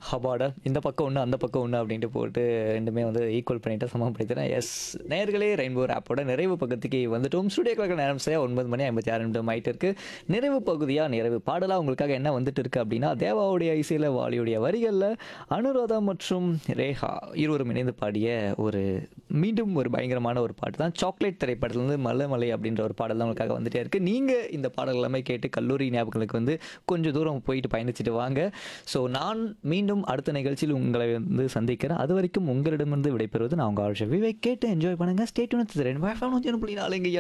ஹபாடா இந்த பக்கம் ஒன்று அந்த பக்கம் ஒன்று அப்படின்ட்டு போட்டு ரெண்டுமே வந்து ஈக்குவல் பண்ணிட்டு சமப்படுத்தினேன் எஸ் நேர்களே ரெயின்போ ஆப்போட நிறைவு பக்கத்துக்கு வந்துட்டோம் ஸ்டுடியோ கிழக்கு நேரம் செய்ய ஒன்பது மணி ஐம்பத்தி ஆறு நிமிடம் ஆயிட்டு இருக்கு நிறைவு பகுதியாக நிறைவு பாடலாக உங்களுக்காக என்ன வந்துட்டு இருக்கு அப்படின்னா தேவாவுடைய இசையில் வாலியுடைய வரிகளில் அனுராதா மற்றும் ரேகா இருவரும் இணைந்து பாடிய ஒரு மீண்டும் ஒரு பயங்கரமான ஒரு பாட்டு தான் சாக்லேட் திரைப்படத்துலேருந்து மலை மலை அப்படின்ற ஒரு பாடல் தான் உங்களுக்காக வந்துட்டே இருக்கு நீங்கள் இந்த பாடல் எல்லாமே கேட்டு கல்லூரி ஞாபகங்களுக்கு வந்து கொஞ்சம் தூரம் போயிட்டு பயணிச்சுட்டு வாங்க ஸோ நான் மீண்டும் அடுத்த நிகழ்ச்சியில் உங்களை வந்து சந்திக்கிறேன் அது வரைக்கும் உங்களிடமிருந்து விடைபெறுவது நான் உங்கள் ஆழ்ச்சி விவேக் கேட்டு என்ஜாய் பண்ணுங்கள் ஸ்டேட் யூனிட் ரெண்டு புள்ளி நாலு இங்கே